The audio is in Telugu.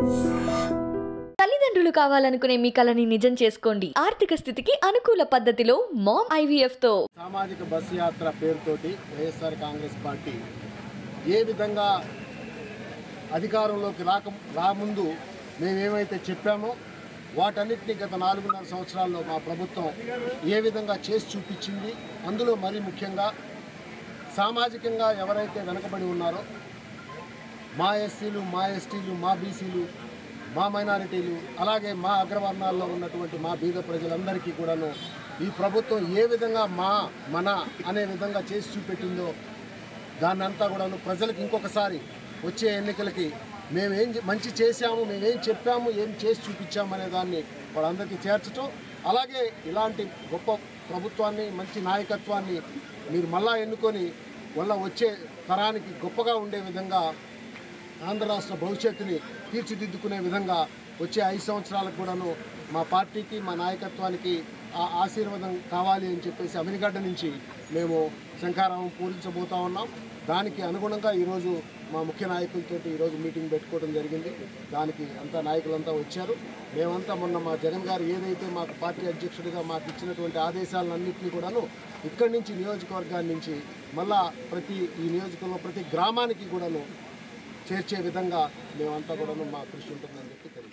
తల్లిదండ్రులు కావాలనుకునే మీ కలని నిజం చేసుకోండి ఆర్థిక స్థితికి అనుకూల పద్ధతిలో మామ్ ఐవీఎఫ్ తో సామాజిక బస్సు యాత్ర పేరుతోటి వైఎస్ఆర్ కాంగ్రెస్ పార్టీ ఏ విధంగా అధికారంలోకి రాక రాముందు మేమేమైతే చెప్పామో వాటన్నిటిని గత నాలుగున్నర సంవత్సరాల్లో మా ప్రభుత్వం ఏ విధంగా చేసి చూపించింది అందులో మరీ ముఖ్యంగా సామాజికంగా ఎవరైతే వెనకబడి ఉన్నారో మా ఎస్సీలు మా ఎస్టీలు మా బీసీలు మా మైనారిటీలు అలాగే మా అగ్రవర్ణాల్లో ఉన్నటువంటి మా బీద ప్రజలందరికీ కూడాను ఈ ప్రభుత్వం ఏ విధంగా మా మన అనే విధంగా చేసి చూపెట్టిందో దాన్నంతా కూడాను ప్రజలకు ఇంకొకసారి వచ్చే ఎన్నికలకి మేమేం చే- మంచి చేశాము మేమేం చెప్పాము ఏం చేసి చూపించాము అనే దాన్ని వాళ్ళందరికీ చేర్చటం అలాగే ఇలాంటి గొప్ప ప్రభుత్వాన్ని మంచి నాయకత్వాన్ని మీరు మళ్ళా ఎన్నుకొని వల్ల వచ్చే తరానికి గొప్పగా ఉండే విధంగా ఆంధ్ర రాష్ట్ర భవిష్యత్తుని తీర్చిదిద్దుకునే విధంగా వచ్చే ఐదు సంవత్సరాలకు కూడాను మా పార్టీకి మా నాయకత్వానికి ఆ ఆశీర్వాదం కావాలి అని చెప్పేసి అమినిగడ్డ నుంచి మేము శంఖారావం పూరించబోతా ఉన్నాం దానికి అనుగుణంగా ఈరోజు మా ముఖ్య నాయకులతో ఈరోజు మీటింగ్ పెట్టుకోవడం జరిగింది దానికి అంతా నాయకులంతా వచ్చారు మేమంతా మొన్న మా జగన్ గారు ఏదైతే మాకు పార్టీ అధ్యక్షుడిగా మాకు ఇచ్చినటువంటి ఆదేశాలన్నింటినీ కూడాను ఇక్కడి నుంచి నియోజకవర్గాన్ని నుంచి మళ్ళా ప్రతి ఈ నియోజకవర్గంలో ప్రతి గ్రామానికి కూడాను చేర్చే విధంగా మేమంతా కూడా మా కృషి ఉంటుందని చెప్పి తెలియదు